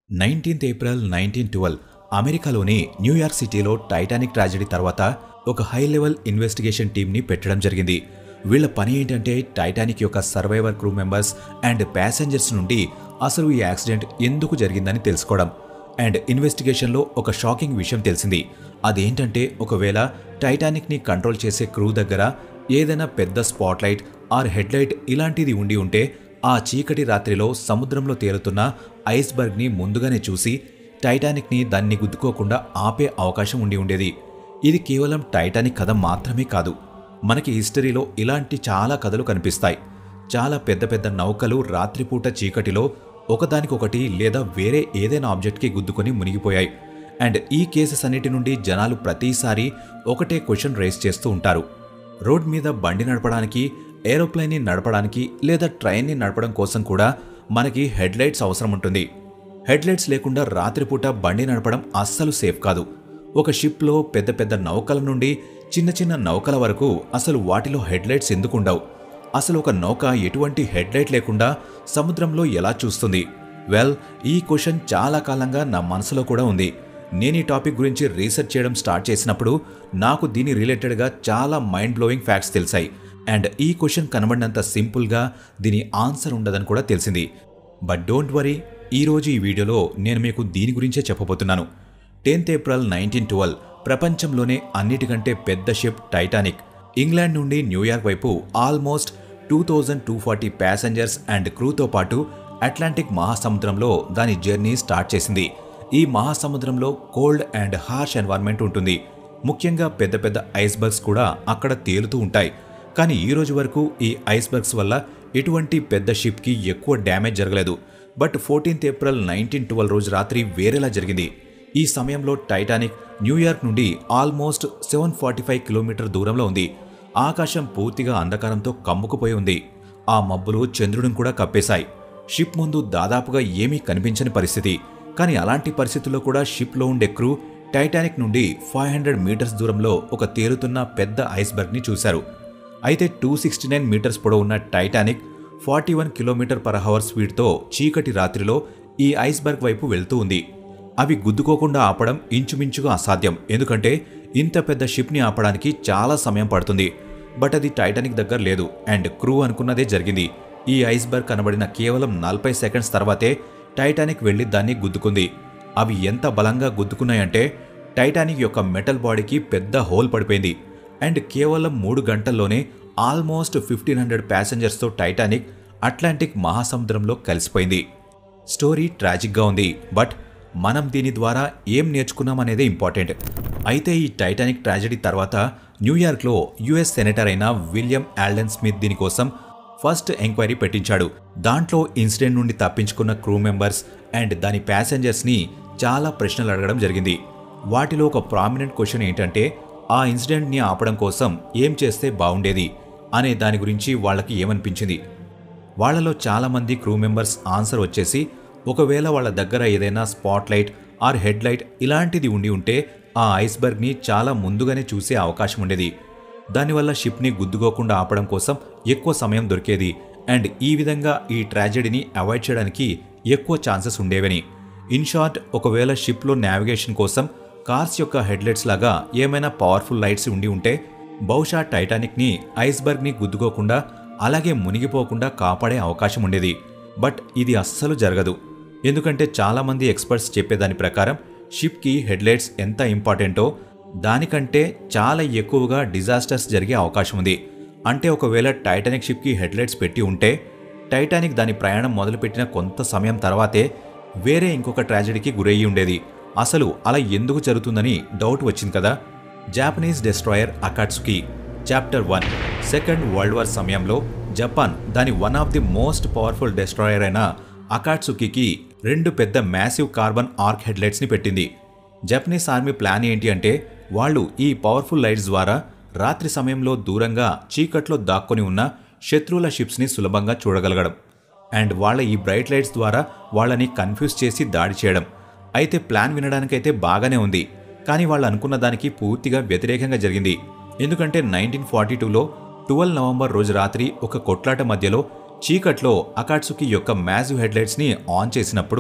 nineteenth April nineteen twelve అమెరికాలోని New York సిటీలో Titanic tragedy తర్వాత ఒక హై లెవెల్ ఇన్వెస్టిగేషన్ టీంని పెట్టడం జరిగింది వీళ్ళ పని ఏంటంటే టైటానిక్ యొక్క survivor crew members and passengers నుండి అసలు ఈ యాక్సిడెంట్ ఎందుకు జరిగిందని తెలుసుకోవడం అండ్ ఇన్వెస్టిగేషన్లో ఒక షాకింగ్ విషయం తెలిసింది అదేంటంటే ఒకవేళ టైటానిక్ని కంట్రోల్ చేసే క్రూ దగ్గర ఏదైనా పెద్ద స్పాట్లైట్ ఆర్ హెడ్లైట్ ఇలాంటిది ఉండి ఉంటే ఆ చీకటి రాత్రిలో సముద్రంలో తేలుతున్న ఐస్బర్గ్ని ముందుగానే చూసి టైటానిక్ని దాన్ని గుద్దుకోకుండా ఆపే అవకాశం ఉండి ఉండేది ఇది కేవలం టైటానిక్ కథ మాత్రమే కాదు మనకి హిస్టరీలో ఇలాంటి చాలా కథలు కనిపిస్తాయి చాలా పెద్ద పెద్ద నౌకలు రాత్రిపూట చీకటిలో ఒకదానికొకటి లేదా వేరే ఏదైనా ఆబ్జెక్ట్కి గుద్దుకొని మునిగిపోయాయి అండ్ ఈ కేసెస్ అన్నిటి నుండి జనాలు ప్రతిసారి ఒకటే క్వశ్చన్ రేస్ చేస్తూ ఉంటారు రోడ్ మీద బండి నడపడానికి ఏరోప్లేన్ని నడపడానికి లేదా ట్రైన్ని నడపడం కోసం కూడా మనకి హెడ్లైట్స్ అవసరం ఉంటుంది హెడ్లైట్స్ లేకుండా రాత్రిపూట బండి నడపడం అస్సలు సేఫ్ కాదు ఒక షిప్లో పెద్ద పెద్ద నౌకల నుండి చిన్న చిన్న నౌకల వరకు అసలు వాటిలో హెడ్లైట్స్ ఎందుకు ఉండవు అసలు ఒక నౌక ఎటువంటి హెడ్లైట్ లేకుండా సముద్రంలో ఎలా చూస్తుంది వెల్ ఈ క్వశ్చన్ చాలా కాలంగా నా మనసులో కూడా ఉంది నేను ఈ టాపిక్ గురించి రీసెర్చ్ చేయడం స్టార్ట్ చేసినప్పుడు నాకు దీని రిలేటెడ్గా చాలా మైండ్ బ్లోయింగ్ ఫ్యాక్ట్స్ తెలిసాయి అండ్ ఈ క్వశ్చన్ కనబడినంత సింపుల్గా దీని ఆన్సర్ ఉండదని కూడా తెలిసింది బట్ డోంట్ వరీ ఈరోజు ఈ వీడియోలో నేను మీకు దీని గురించే చెప్పబోతున్నాను టెన్త్ ఏప్రిల్ నైన్టీన్ ట్వెల్వ్ ప్రపంచంలోనే అన్నిటికంటే పెద్ద షిప్ టైటానిక్ ఇంగ్లాండ్ నుండి న్యూయార్క్ వైపు almost two thousand two forty passengers and క్రూతో పాటు అట్లాంటిక్ మహాసముద్రంలో దాని జర్నీ స్టార్ట్ చేసింది ఈ మహాసముద్రంలో కోల్డ్ అండ్ హార్ష్ ఎన్వైర్న్మెంట్ ఉంటుంది ముఖ్యంగా పెద్ద పెద్ద ఐస్బర్గ్స్ కూడా అక్కడ తేలుతూ ఉంటాయి కానీ ఈ రోజు వరకు ఈ ఐస్బర్గ్స్ వల్ల ఎటువంటి పెద్ద షిప్కి ఎక్కువ డ్యామేజ్ జరగలేదు but fourteenth April nineteen twelve రోజు రాత్రి వేరేలా జరిగింది ఈ సమయంలో టైటానిక్ న్యూయార్క్ నుండి almost seven forty five kilometre దూరంలో ఉంది ఆకాశం పూర్తిగా అంధకారంతో కమ్ముకుపోయి ఉంది ఆ మబ్బులు చంద్రుడిని కూడా కప్పేశాయి షిప్ ముందు దాదాపుగా ఏమీ కనిపించని పరిస్థితి కానీ అలాంటి పరిస్థితుల్లో కూడా షిప్లో ఉండే క్రూ టైటానిక్ నుండి ఫైవ్ హండ్రెడ్ మీటర్స్ దూరంలో ఒక తేలుతున్న పెద్ద ఐస్బర్గ్ని చూశారు అయితే టూ సిక్స్టీ నైన్ మీటర్స్ పొడవున్న Titanic forty one kilometre per hour స్పీడ్తో చీకటి రాత్రిలో ఈ ఐస్బర్గ్ వైపు వెళ్తూ ఉంది అవి గుద్దుకోకుండా ఆపడం ఇంచుమించుగా అసాధ్యం ఎందుకంటే ఇంత పెద్ద షిప్ని ఆపడానికి చాలా సమయం పడుతుంది బట్ అది టైటానిక్ దగ్గర లేదు అండ్ క్రూ అనుకున్నదే జరిగింది ఈ ఐస్బర్గ్ కనబడిన కేవలం నలభై సెకండ్స్ తర్వాతే టైటానిక్ వెళ్లి దాన్ని గుద్దుకుంది అవి ఎంత బలంగా గుద్దుకున్నాయంటే టైటానిక్ యొక్క మెటల్ బాడీకి పెద్ద హోల్ పడిపోయింది అండ్ కేవలం మూడు గంటల్లోనే ఆల్మోస్ట్ ఫిఫ్టీన్ హండ్రెడ్ ప్యాసింజర్స్తో టైటానిక్ అట్లాంటిక్ మహాసముద్రంలో కలిసిపోయింది స్టోరీ ట్రాజిక్గా ఉంది బట్ మనం దీని ద్వారా ఏం నేర్చుకున్నామనేదే ఇంపార్టెంట్ అయితే ఈ టైటానిక్ ట్రాజడీ తర్వాత న్యూయార్క్లో యుఎస్ సెనేటర్ అయిన విలియం ఆల్డెన్ స్మిత్ దీనికోసం ఫస్ట్ ఎంక్వైరీ పెట్టించాడు దాంట్లో ఇన్సిడెంట్ నుండి తప్పించుకున్న క్రూ మెంబర్స్ అండ్ దాని ప్యాసింజర్స్ని చాలా ప్రశ్నలు అడగడం జరిగింది వాటిలో ఒక ప్రామినెంట్ క్వశ్చన్ ఏంటంటే ఆ ఇన్సిడెంట్ని ఆపడం కోసం ఏం చేస్తే బాగుండేది అనే దాని గురించి వాళ్ళకి ఏమనిపించింది వాళ్ళలో చాలామంది క్రూ మెంబర్స్ ఆన్సర్ వచ్చేసి ఒకవేళ వాళ్ళ దగ్గర ఏదైనా spot light or head light ఇలాంటిది ఉండి ఉంటే ఆ ఐస్బర్గ్ని చాలా ముందుగానే చూసే అవకాశం ఉండేది దానివల్ల షిప్ని గుద్దుకోకుండా ఆపడం కోసం ఎక్కువ సమయం దొరికేది అండ్ ఈ విధంగా ఈ ట్రాజెడీని అవాయిడ్ చేయడానికి ఎక్కువ ఛాన్సెస్ ఉండేవని ఇన్ షార్ట్ ఒకవేళ షిప్లో నావిగేషన్ కోసం కార్స్ యొక్క హెడ్లైట్స్ లాగా ఏమైనా పవర్ఫుల్ లైట్స్ ఉండి ఉంటే బహుశా టైటానిక్ని ఐస్బర్గ్ని గుద్దుకోకుండా అలాగే మునిగిపోకుండా కాపాడే అవకాశం ఉండేది బట్ ఇది అస్సలు జరగదు ఎందుకంటే చాలామంది ఎక్స్పర్ట్స్ చెప్పేదాని ప్రకారం షిప్కి హెడ్లైట్స్ ఎంత ఇంపార్టెంటో దానికంటే చాలా ఎక్కువగా డిజాస్టర్స్ జరిగే అవకాశం ఉంది అంటే ఒకవేళ టైటానిక్ షిప్కి హెడ్లైట్స్ పెట్టి ఉంటే టైటానిక్ దాని ప్రయాణం మొదలుపెట్టిన కొంత సమయం తర్వాతే వేరే ఇంకొక ట్రాజడీకి గురయ్యి ఉండేది అసలు అలా ఎందుకు జరుగుతుందని డౌట్ వచ్చింది కదా Japanese destroyer Akatsuki chapter one second world war సమయంలో జపాన్ దాని one of the most powerful destroyer అయిన అకాట్సుకికి రెండు పెద్ద మ్యాసివ్ కార్బన్ ఆర్క్ హెడ్లైట్స్ని పెట్టింది జపనీస్ ఆర్మీ ప్లాన్ ఏంటి అంటే వాళ్ళు ఈ పవర్ఫుల్ లైట్స్ ద్వారా రాత్రి సమయంలో దూరంగా చీకట్లో దాక్కొని ఉన్న శత్రువుల షిప్స్ని సులభంగా చూడగలగడం అండ్ వాళ్ళ ఈ బ్రైట్ లైట్స్ ద్వారా వాళ్ళని కన్ఫ్యూజ్ చేసి దాడి చేయడం అయితే ప్లాన్ వినడానికైతే బాగానే ఉంది కానీ వాళ్ళు అనుకున్న దానికి పూర్తిగా వ్యతిరేకంగా జరిగింది ఎందుకంటే నైన్టీన్ ఫార్టీ టూలో ట్వెల్వ్ నవంబర్ రోజు రాత్రి ఒక కొట్లాట మధ్యలో చీకట్లో అకాట్సుకి యొక్క మ్యాసివ్ హెడ్లైట్స్ని ఆన్ చేసినప్పుడు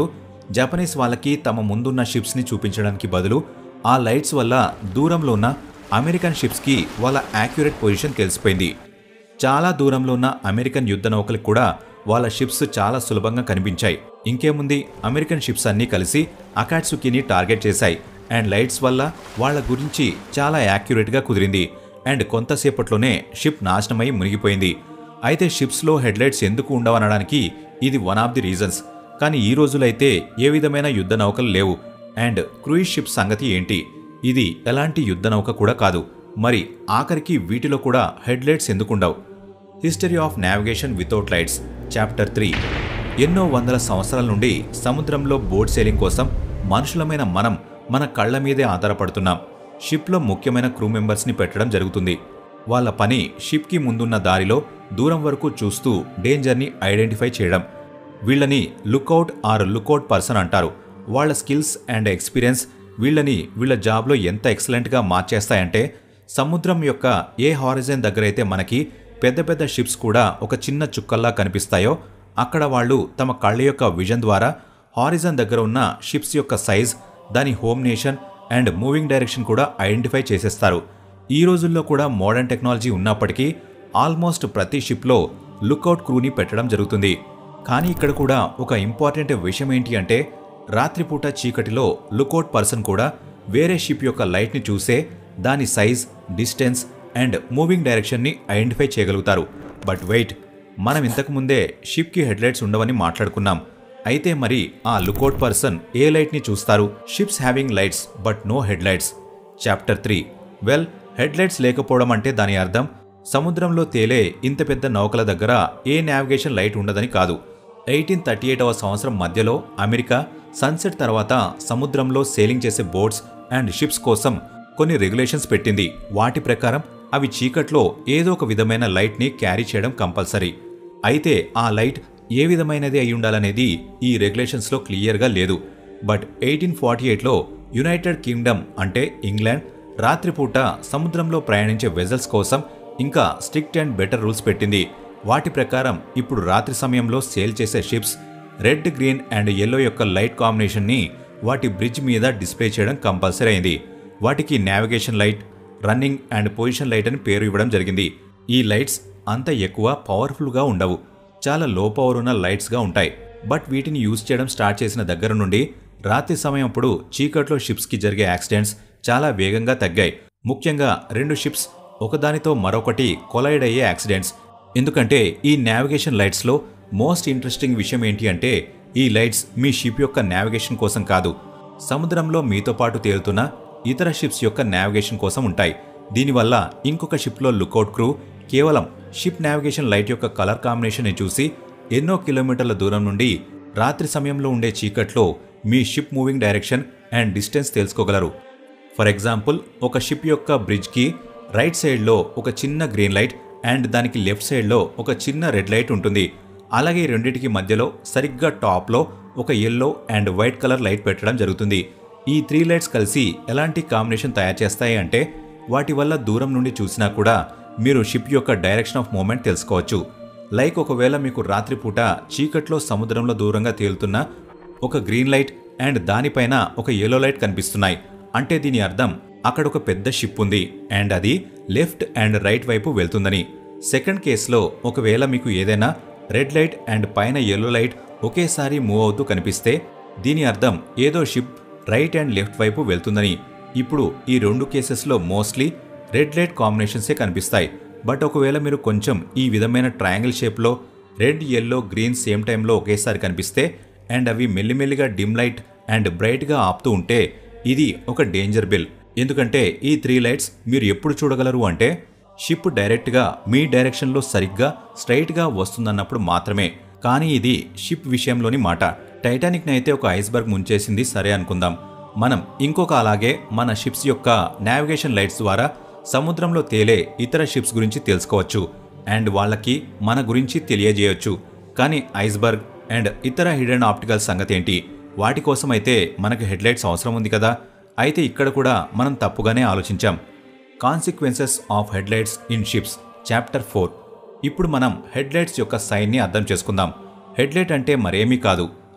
జపనీస్ వాళ్ళకి తమ ముందున్న షిప్స్ని చూపించడానికి బదులు ఆ లైట్స్ వల్ల దూరంలో ఉన్న అమెరికన్ షిప్స్కి వాళ్ళ యాక్యురేట్ పొజిషన్ తెలిసిపోయింది చాలా దూరంలో ఉన్న అమెరికన్ యుద్ధ నౌకలకు కూడా వాళ్ళ షిప్స్ చాలా సులభంగా కనిపించాయి ఇంకేముంది అమెరికన్ షిప్స్ అన్నీ కలిసి అకాట్సుకిని టార్గెట్ చేశాయి అండ్ లైట్స్ వల్ల వాళ్ళ గురించి చాలా యాక్యురేట్గా కుదిరింది అండ్ కొంతసేపట్లోనే షిప్ నాశనమై మునిగిపోయింది అయితే షిప్స్లో హెడ్లైట్స్ ఎందుకు ఉండవనడానికి ఇది వన్ ఆఫ్ ది రీజన్స్ కానీ ఈ రోజులైతే ఏ విధమైన యుద్ధ నౌకలు లేవు అండ్ క్రూయిజ్ షిప్ సంగతి ఏంటి ఇది ఎలాంటి యుద్ధ నౌక కూడా కాదు మరి ఆఖరికి వీటిలో కూడా హెడ్లైట్స్ ఎందుకుండవు history of navigation without lights chapter three ఎన్నో వందల సంవత్సరాల నుండి సముద్రంలో బోట్ సేలింగ్ కోసం మనుషులమైన మనం మన కళ్ళ మీదే ఆధారపడుతున్నాం షిప్లో ముఖ్యమైన క్రూ మెంబర్స్ని పెట్టడం జరుగుతుంది వాళ్ళ పని షిప్కి ముందున్న దారిలో దూరం వరకు చూస్తూ డేంజర్ని ఐడెంటిఫై చేయడం వీళ్ళని లుకౌట్ ఆర్ లుకౌట్ పర్సన్ అంటారు వాళ్ళ స్కిల్స్ అండ్ ఎక్స్పీరియన్స్ వీళ్ళని వీళ్ళ జాబ్లో ఎంత ఎక్సలెంట్గా మార్చేస్తాయంటే సముద్రం యొక్క ఏ హారిజన్ దగ్గరైతే మనకి పెద్ద పెద్ద షిప్స్ కూడా ఒక చిన్న చుక్కల్లా కనిపిస్తాయో అక్కడ వాళ్ళు తమ కళ్ళ యొక్క విజన్ ద్వారా హారిజన్ దగ్గర ఉన్న షిప్స్ యొక్క సైజ్ దాని home nation and moving direction కూడా ఐడెంటిఫై చేసేస్తారు ఈ రోజుల్లో కూడా మోడర్న్ టెక్నాలజీ ఉన్నప్పటికీ ఆల్మోస్ట్ ప్రతి షిప్లో లుకౌట్ క్రూని పెట్టడం జరుగుతుంది కానీ ఇక్కడ కూడా ఒక ఇంపార్టెంట్ విషయం ఏంటి అంటే రాత్రిపూట చీకటిలో లుకౌట్ పర్సన్ కూడా వేరే షిప్ యొక్క లైట్ని చూసే దాని సైజ్ డిస్టెన్స్ అండ్ మూవింగ్ డైరెక్షన్ని ఐడెంటిఫై చేయగలుగుతారు బట్ వెయిట్ మనం ఇంతకుముందే షిప్కి హెడ్లైట్స్ ఉండవని మాట్లాడుకున్నాం అయితే మరి ఆ లుకౌట్ పర్సన్ ఏ లైట్ని చూస్తారు ships having lights but no headlights chapter three well headlights లేకపోవడం అంటే దాని అర్థం సముద్రంలో తేలే ఇంత పెద్ద నౌకల దగ్గర ఏ నావిగేషన్ లైట్ ఉండదని కాదు ఎయిటీన్ థర్టీ ఎయిటవ సంవత్సరం మధ్యలో అమెరికా సన్సెట్ తర్వాత సముద్రంలో సేలింగ్ చేసే బోట్స్ అండ్ షిప్స్ కోసం కొన్ని రెగ్యులేషన్స్ పెట్టింది వాటి ప్రకారం అవి చీకట్లో ఏదో ఒక విధమైన లైట్ని క్యారీ చేయడం కంపల్సరీ అయితే ఆ లైట్ ఏ విధమైనది అయి ఉండాలనేది ఈ రెగ్యులేషన్స్లో క్లియర్గా లేదు బట్ ఎయిటీన్ ఫార్టీ ఎయిట్లో యునైటెడ్ కింగ్డమ్ అంటే ఇంగ్లాండ్ రాత్రిపూట సముద్రంలో ప్రయాణించే వెజల్స్ కోసం ఇంకా స్ట్రిక్ట్ అండ్ బెటర్ రూల్స్ పెట్టింది వాటి ప్రకారం ఇప్పుడు రాత్రి సమయంలో సేల్ చేసే ships red green and yellow యొక్క లైట్ కాంబినేషన్ని వాటి బ్రిడ్జ్ మీద డిస్ప్లే చేయడం కంపల్సరీ అయింది వాటికి navigation light running and position light అని పేరు ఇవ్వడం జరిగింది ఈ లైట్స్ అంత ఎక్కువ పవర్ఫుల్గా ఉండవు చాలా లో పవర్ ఉన్న లైట్స్గా ఉంటాయి బట్ వీటిని యూజ్ చేయడం స్టార్ట్ చేసిన దగ్గర నుండి రాత్రి సమయం అప్పుడు చీకట్లో షిప్స్కి జరిగే యాక్సిడెంట్స్ చాలా వేగంగా తగ్గాయి ముఖ్యంగా రెండు షిప్స్ ఒకదానితో మరొకటి కొలైడ్ అయ్యే యాక్సిడెంట్స్ ఎందుకంటే ఈ నావిగేషన్ లైట్స్లో మోస్ట్ ఇంట్రెస్టింగ్ విషయం ఏంటి అంటే ఈ లైట్స్ మీ షిప్ యొక్క నావిగేషన్ కోసం కాదు సముద్రంలో మీతో పాటు తేలుతున్న ఇతర షిప్స్ యొక్క నావిగేషన్ కోసం ఉంటాయి దీనివల్ల ఇంకొక షిప్లో లుకౌట్ క్రూ కేవలం షిప్ నావిగేషన్ లైట్ యొక్క కలర్ కాంబినేషన్ని చూసి ఎన్నో కిలోమీటర్ల దూరం నుండి రాత్రి సమయంలో ఉండే చీకట్లో మీ ship moving direction and distance తెలుసుకోగలరు ఫర్ ఎగ్జాంపుల్ ఒక షిప్ యొక్క బ్రిడ్జ్కి రైట్ సైడ్లో ఒక చిన్న గ్రీన్ లైట్ అండ్ దానికి లెఫ్ట్ సైడ్లో ఒక చిన్న రెడ్ లైట్ ఉంటుంది అలాగే ఈ రెండింటికి మధ్యలో సరిగ్గా టాప్లో ఒక yellow and white colour light పెట్టడం జరుగుతుంది ఈ త్రీ లైట్స్ కలిసి ఎలాంటి కాంబినేషన్ తయారు చేస్తాయి అంటే వాటి వల్ల దూరం నుండి చూసినా కూడా మీరు షిప్ యొక్క డైరెక్షన్ ఆఫ్ మూమెంట్ తెలుసుకోవచ్చు లైక్ ఒకవేళ మీకు రాత్రిపూట చీకట్లో సముద్రంలో దూరంగా తేలుతున్న ఒక గ్రీన్ లైట్ అండ్ దానిపైన ఒక ఎల్లో లైట్ కనిపిస్తున్నాయి అంటే దీని అర్థం అక్కడ ఒక పెద్ద షిప్ ఉంది అండ్ అది లెఫ్ట్ అండ్ రైట్ వైపు వెళ్తుందని సెకండ్ కేసులో ఒకవేళ మీకు ఏదైనా రెడ్ లైట్ అండ్ పైన ఎల్లో లైట్ ఒకేసారి మూవ్ అవుతూ కనిపిస్తే దీని అర్థం ఏదో షిప్ రైట్ అండ్ లెఫ్ట్ వైపు వెళ్తుందని ఇప్పుడు ఈ రెండు కేసెస్లో మోస్ట్లీ రెడ్ లైట్ కాంబినేషన్సే కనిపిస్తాయి బట్ ఒకవేళ మీరు కొంచెం ఈ విధమైన ట్రయాంగిల్ షేప్లో రెడ్ ఎల్లో గ్రీన్ సేమ్ టైంలో ఒకేసారి కనిపిస్తే అండ్ అవి మెల్లిమెల్లిగా డిమ్ లైట్ అండ్ బ్రైట్గా ఆపుతూ ఉంటే ఇది ఒక డేంజర్ బిల్ ఎందుకంటే ఈ త్రీ లైట్స్ మీరు ఎప్పుడు చూడగలరు అంటే షిప్ డైరెక్ట్గా మీ డైరెక్షన్లో సరిగ్గా స్ట్రైట్గా వస్తుందన్నప్పుడు మాత్రమే కానీ ఇది షిప్ విషయంలోని మాట టైటానిక్ని అయితే ఒక ఐస్బర్గ్ ముంచేసింది సరే అనుకుందాం మనం ఇంకొక అలాగే మన షిప్స్ యొక్క నావిగేషన్ లైట్స్ ద్వారా సముద్రంలో తేలే ఇతర షిప్స్ గురించి తెలుసుకోవచ్చు అండ్ వాళ్ళకి మన గురించి తెలియజేయొచ్చు కానీ ఐస్బర్గ్ అండ్ ఇతర హిడెన్ ఆప్టికల్ సంగతి ఏంటి వాటి కోసమైతే మనకు హెడ్లైట్స్ అవసరం ఉంది కదా అయితే ఇక్కడ కూడా మనం తప్పుగానే ఆలోచించాం consequences of headlights in ships chapter four ఇప్పుడు మనం హెడ్లైట్స్ యొక్క సైన్ని అర్థం చేసుకుందాం హెడ్లైట్ అంటే మరేమీ కాదు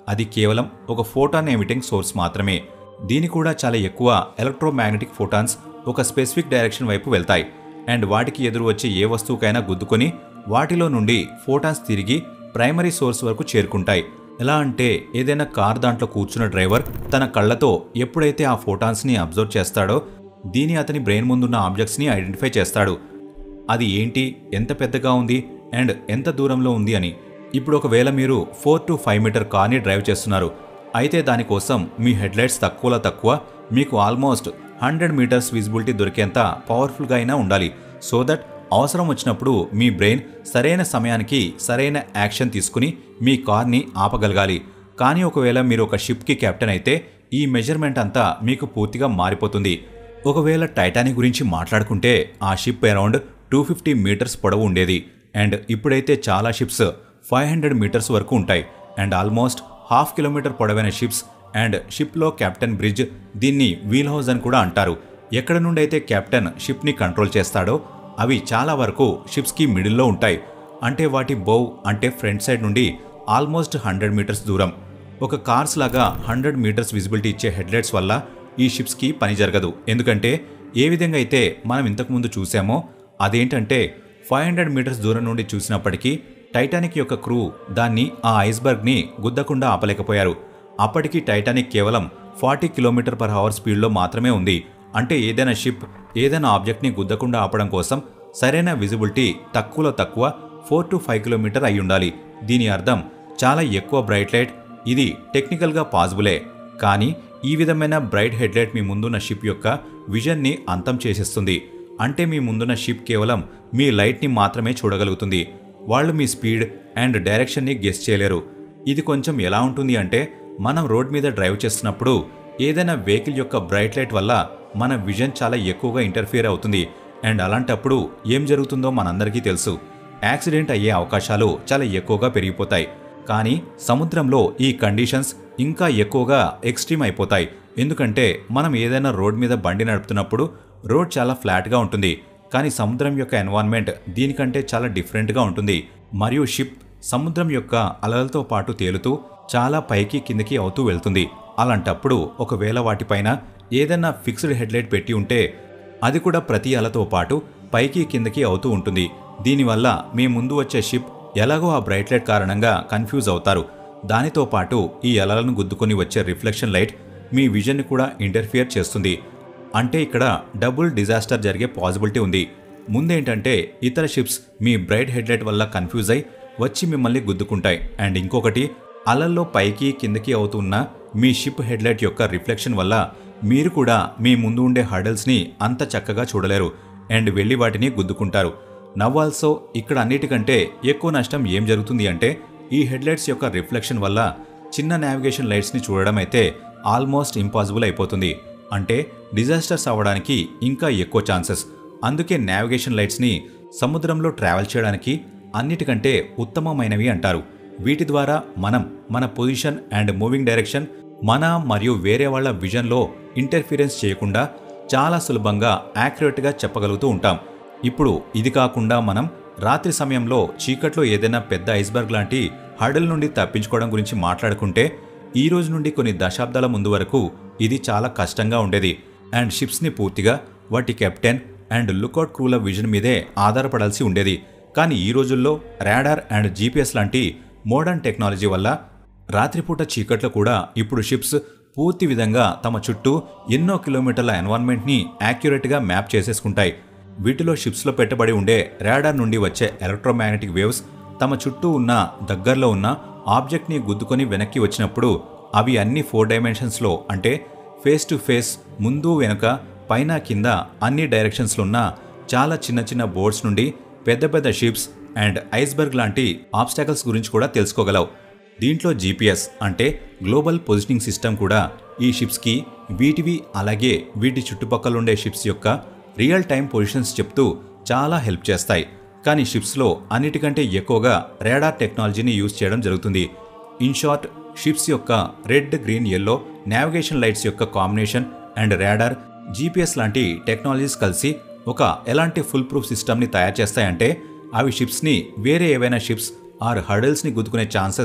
అది కేవలం ఒక ఫోటాన్ ఎమిటింగ్ సోర్స్ మాత్రమే దీని కూడా చాలా ఎక్కువ ఎలక్ట్రోమాగ్నెటిక్ ఫోటాన్స్ ఒక స్పెసిఫిక్ డైరెక్షన్ వైపు వెళ్తాయి అండ్ వాటికి ఎదురు వచ్చే ఏ వస్తువుకైనా గుద్దుకొని వాటిలో నుండి ఫోటాన్స్ తిరిగి ప్రైమరీ సోర్స్ వరకు చేరుకుంటాయి ఎలా అంటే ఏదైనా కార్ దాంట్లో కూర్చున్న డ్రైవర్ తన కళ్ళతో ఎప్పుడైతే ఆ ఫోటాన్స్ని అబ్జర్వ్ చేస్తాడో దీని అతని బ్రెయిన్ ముందున్న ఆబ్జెక్ట్స్ని ఐడెంటిఫై చేస్తాడు అది ఏంటి ఎంత పెద్దగా ఉంది అండ్ ఎంత దూరంలో ఉంది అని ఇప్పుడు ఒకవేళ మీరు ఫోర్ టు ఫైవ్ మీటర్ కార్ని డ్రైవ్ చేస్తున్నారు అయితే దానికోసం మీ హెడ్లైట్స్ తక్కువలో తక్కువ మీకు ఆల్మోస్ట్ హండ్రెడ్ మీటర్స్ విజిబిలిటీ దొరికేంత పవర్ఫుల్గా అయినా ఉండాలి సో దట్ అవసరం వచ్చినప్పుడు మీ బ్రెయిన్ సరైన సమయానికి సరైన యాక్షన్ తీసుకుని మీ కార్ని ఆపగలగాలి కానీ ఒకవేళ మీరు ఒక షిప్కి కెప్టెన్ అయితే ఈ మెజర్మెంట్ అంతా మీకు పూర్తిగా మారిపోతుంది ఒకవేళ టైటానిక్ గురించి మాట్లాడుకుంటే ఆ ship around two fifty metres పొడవు ఉండేది అండ్ ఇప్పుడైతే చాలా షిప్స్ ఫైవ్ హండ్రెడ్ మీటర్స్ వరకు ఉంటాయి అండ్ ఆల్మోస్ట్ హాఫ్ కిలోమీటర్ పొడవైన షిప్స్ అండ్ షిప్లో కెప్టెన్ బ్రిడ్జ్ దీన్ని వీల్ హౌస్ అని కూడా అంటారు ఎక్కడ నుండి అయితే కెప్టెన్ షిప్ని కంట్రోల్ చేస్తాడో అవి చాలా వరకు షిప్స్కి మిడిల్లో ఉంటాయి అంటే వాటి బౌ అంటే ఫ్రంట్ సైడ్ నుండి ఆల్మోస్ట్ హండ్రెడ్ మీటర్స్ దూరం ఒక కార్స్ లాగా హండ్రెడ్ మీటర్స్ విజిబిలిటీ ఇచ్చే హెడ్లైట్స్ వల్ల ఈ షిప్స్కి పని జరగదు ఎందుకంటే ఏ విధంగా అయితే మనం ఇంతకుముందు చూసామో అదేంటంటే ఫైవ్ హండ్రెడ్ మీటర్స్ దూరం నుండి చూసినప్పటికీ టైటానిక్ యొక్క క్రూ దాన్ని ఆ ఐస్బర్గ్ని గుద్దకుండా ఆపలేకపోయారు అప్పటికి టైటానిక్ కేవలం ఫార్టీ కిలోమీటర్ పర్ అవర్ స్పీడ్లో మాత్రమే ఉంది అంటే ఏదైనా షిప్ ఏదైనా ఆబ్జెక్ట్ని గుద్దకుండా ఆపడం కోసం సరైన విజిబిలిటీ తక్కువలో తక్కువ ఫోర్ టు ఫైవ్ కిలోమీటర్ అయి ఉండాలి దీని అర్థం చాలా ఎక్కువ బ్రైట్ లైట్ ఇది టెక్నికల్గా పాసిబులే కానీ ఈ విధమైన బ్రైట్ హెడ్లైట్ మీ ముందున్న షిప్ యొక్క విజన్ని అంతం చేసేస్తుంది అంటే మీ ముందున్న షిప్ కేవలం మీ లైట్ని మాత్రమే చూడగలుగుతుంది వాళ్ళు మీ స్పీడ్ అండ్ డైరెక్షన్ని గెస్ చేయలేరు ఇది కొంచెం ఎలా ఉంటుంది అంటే మనం రోడ్ మీద డ్రైవ్ చేస్తున్నప్పుడు ఏదైనా వెహికల్ యొక్క బ్రైట్ లైట్ వల్ల మన విజన్ చాలా ఎక్కువగా ఇంటర్ఫియర్ అవుతుంది అండ్ అలాంటప్పుడు ఏం జరుగుతుందో మనందరికీ తెలుసు యాక్సిడెంట్ అయ్యే అవకాశాలు చాలా ఎక్కువగా పెరిగిపోతాయి కానీ సముద్రంలో ఈ కండిషన్స్ ఇంకా ఎక్కువగా ఎక్స్ట్రీమ్ అయిపోతాయి ఎందుకంటే మనం ఏదైనా రోడ్ మీద బండి నడుపుతున్నప్పుడు రోడ్ చాలా ఫ్లాట్గా ఉంటుంది కానీ సముద్రం యొక్క ఎన్వైర్న్మెంట్ దీనికంటే చాలా డిఫరెంట్గా ఉంటుంది మరియు షిప్ సముద్రం యొక్క అలలతో పాటు తేలుతూ చాలా పైకి కిందకి అవుతూ వెళ్తుంది అలాంటప్పుడు ఒకవేళ వాటిపైన ఏదైనా ఫిక్స్డ్ హెడ్లైట్ పెట్టి ఉంటే అది కూడా ప్రతి అలతో పాటు పైకి కిందకి అవుతూ ఉంటుంది దీనివల్ల మీ ముందు వచ్చే షిప్ ఎలాగో ఆ బ్రైట్ లైట్ కారణంగా కన్ఫ్యూజ్ అవుతారు దానితో పాటు ఈ అలలను గుద్దుకొని వచ్చే రిఫ్లెక్షన్ లైట్ మీ విజన్ని కూడా ఇంటర్ఫియర్ చేస్తుంది అంటే ఇక్కడ డబుల్ డిజాస్టర్ జరిగే పాసిబిలిటీ ఉంది ముందేంటంటే ఇతర షిప్స్ మీ బ్రైట్ హెడ్లైట్ వల్ల కన్ఫ్యూజ్ అయి వచ్చి మిమ్మల్ని గుద్దుకుంటాయి అండ్ ఇంకొకటి అలల్లో పైకి కిందకి అవుతున్న మీ షిప్ హెడ్లైట్ యొక్క రిఫ్లెక్షన్ వల్ల మీరు కూడా మీ ముందు ఉండే హర్డల్స్ని అంత చక్కగా చూడలేరు అండ్ వెళ్ళి వాటిని గుద్దుకుంటారు నవ్వాల్సో ఇక్కడ అన్నిటికంటే ఎక్కువ నష్టం ఏం జరుగుతుంది అంటే ఈ హెడ్లైట్స్ యొక్క రిఫ్లెక్షన్ వల్ల చిన్న నావిగేషన్ లైట్స్ని చూడడం అయితే ఆల్మోస్ట్ ఇంపాసిబుల్ అయిపోతుంది అంటే డిజాస్టర్స్ అవ్వడానికి ఇంకా ఎక్కువ ఛాన్సెస్ అందుకే నావిగేషన్ లైట్స్ని సముద్రంలో ట్రావెల్ చేయడానికి అన్నిటికంటే ఉత్తమమైనవి అంటారు వీటి ద్వారా మనం మన పొజిషన్ అండ్ మూవింగ్ డైరెక్షన్ మన మరియు వేరే వాళ్ళ విజన్లో ఇంటర్ఫీరెన్స్ చేయకుండా చాలా సులభంగా యాక్యురేట్గా చెప్పగలుగుతూ ఉంటాం ఇప్పుడు ఇది కాకుండా మనం రాత్రి సమయంలో చీకట్లో ఏదైనా పెద్ద ఐస్బర్గ్ లాంటి హడల్ నుండి తప్పించుకోవడం గురించి మాట్లాడుకుంటే ఈ రోజు నుండి కొన్ని దశాబ్దాల ముందు వరకు ఇది చాలా కష్టంగా ఉండేది అండ్ షిప్స్ని పూర్తిగా వాటి కెప్టెన్ అండ్ లుకౌట్ క్రూల విజన్ మీదే ఆధారపడాల్సి ఉండేది కానీ ఈ రోజుల్లో రాడార్ అండ్ జీపీఎస్ లాంటి మోడర్న్ టెక్నాలజీ వల్ల రాత్రిపూట చీకట్లో కూడా ఇప్పుడు షిప్స్ పూర్తి విధంగా తమ చుట్టూ ఎన్నో కిలోమీటర్ల ఎన్వైర్న్మెంట్ని యాక్యురేట్గా మ్యాప్ చేసేసుకుంటాయి వీటిలో షిప్స్లో పెట్టబడి ఉండే రాడార్ నుండి వచ్చే ఎలక్ట్రోమాగ్నెటిక్ వేవ్స్ తమ చుట్టూ ఉన్న దగ్గరలో ఉన్న ఆబ్జెక్ట్ని గుద్దుకొని వెనక్కి వచ్చినప్పుడు అవి అన్ని ఫోర్ డైమెన్షన్స్లో అంటే ఫేస్ టు ఫేస్ ముందు వెనుక పైన కింద అన్ని డైరెక్షన్స్లో ఉన్న చాలా చిన్న చిన్న బోర్డ్స్ నుండి పెద్ద పెద్ద షిప్స్ అండ్ ఐస్బర్గ్ లాంటి ఆబ్స్టాకల్స్ గురించి కూడా తెలుసుకోగలవు దీంట్లో జీపీఎస్ అంటే గ్లోబల్ పొజిషనింగ్ సిస్టమ్ కూడా ఈ షిప్స్కి వీటివి అలాగే వీటి చుట్టుపక్కల ఉండే షిప్స్ యొక్క రియల్ టైం పొజిషన్స్ చెప్తూ చాలా హెల్ప్ చేస్తాయి కానీ షిప్స్లో అన్నిటికంటే ఎక్కువగా రేడార్ టెక్నాలజీని యూజ్ చేయడం జరుగుతుంది ఇన్ షార్ట్ షిప్స్ యొక్క red green yellow navigation lights యొక్క కాంబినేషన్ అండ్ రేడార్ జీపీఎస్ లాంటి టెక్నాలజీస్ కలిసి ఒక ఎలాంటి ఫుల్ ప్రూఫ్ సిస్టమ్ని తయారు చేస్తాయంటే అవి షిప్స్ని వేరే ఏవైనా షిప్స్ ఆర్ హర్డల్స్ని గుద్దుకునే ఛాన్సెస్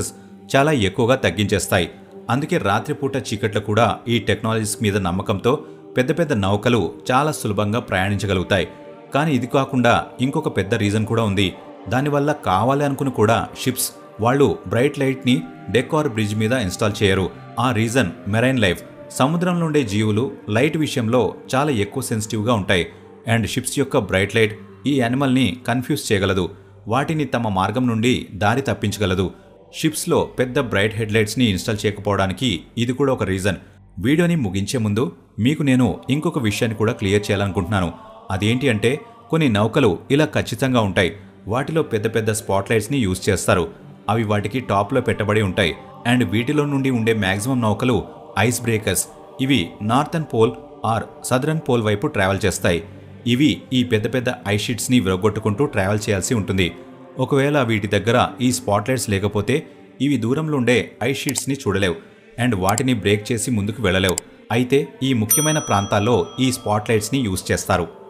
చాలా ఎక్కువగా తగ్గించేస్తాయి అందుకే రాత్రిపూట చీకట్లో కూడా ఈ టెక్నాలజీస్ మీద నమ్మకంతో పెద్ద పెద్ద నౌకలు చాలా సులభంగా ప్రయాణించగలుగుతాయి కానీ ఇది కాకుండా ఇంకొక పెద్ద రీజన్ కూడా ఉంది దానివల్ల కావాలి అనుకుని కూడా షిప్స్ వాళ్ళు బ్రైట్ లైట్ని డెక్ ఆర్ బ్రిడ్జ్ మీద ఇన్స్టాల్ చేయరు ఆ రీజన్ మెరైన్ లైఫ్ సముద్రంలో ఉండే జీవులు లైట్ విషయంలో చాలా ఎక్కువ సెన్సిటివ్గా ఉంటాయి అండ్ షిప్స్ యొక్క బ్రైట్ లైట్ ఈ యానిమల్ని కన్ఫ్యూజ్ చేయగలదు వాటిని తమ మార్గం నుండి దారి తప్పించగలదు షిప్స్లో పెద్ద బ్రైట్ హెడ్లైట్స్ని ఇన్స్టాల్ చేయకపోవడానికి ఇది కూడా ఒక రీజన్ వీడియోని ముగించే ముందు మీకు నేను ఇంకొక విషయాన్ని కూడా క్లియర్ చేయాలనుకుంటున్నాను అదేంటి అంటే కొన్ని నౌకలు ఇలా ఖచ్చితంగా ఉంటాయి వాటిలో పెద్ద పెద్ద స్పాట్లైట్స్ని యూజ్ చేస్తారు అవి వాటికి టాప్లో పెట్టబడి ఉంటాయి అండ్ వీటిలో నుండి ఉండే మ్యాక్సిమం నౌకలు ఐస్ బ్రేకర్స్ ఇవి northern pole or southern pole వైపు ట్రావెల్ చేస్తాయి ఇవి ఈ పెద్ద పెద్ద ఐస్ షీట్స్ని విరగొట్టుకుంటూ ట్రావెల్ చేయాల్సి ఉంటుంది ఒకవేళ వీటి దగ్గర ఈ స్పాట్లైట్స్ లేకపోతే ఇవి దూరంలో ఉండే ఐస్ షీట్స్ని చూడలేవు అండ్ వాటిని బ్రేక్ చేసి ముందుకు వెళ్ళలేవు అయితే ఈ ముఖ్యమైన ప్రాంతాల్లో ఈ స్పాట్లైట్స్ని యూజ్ చేస్తారు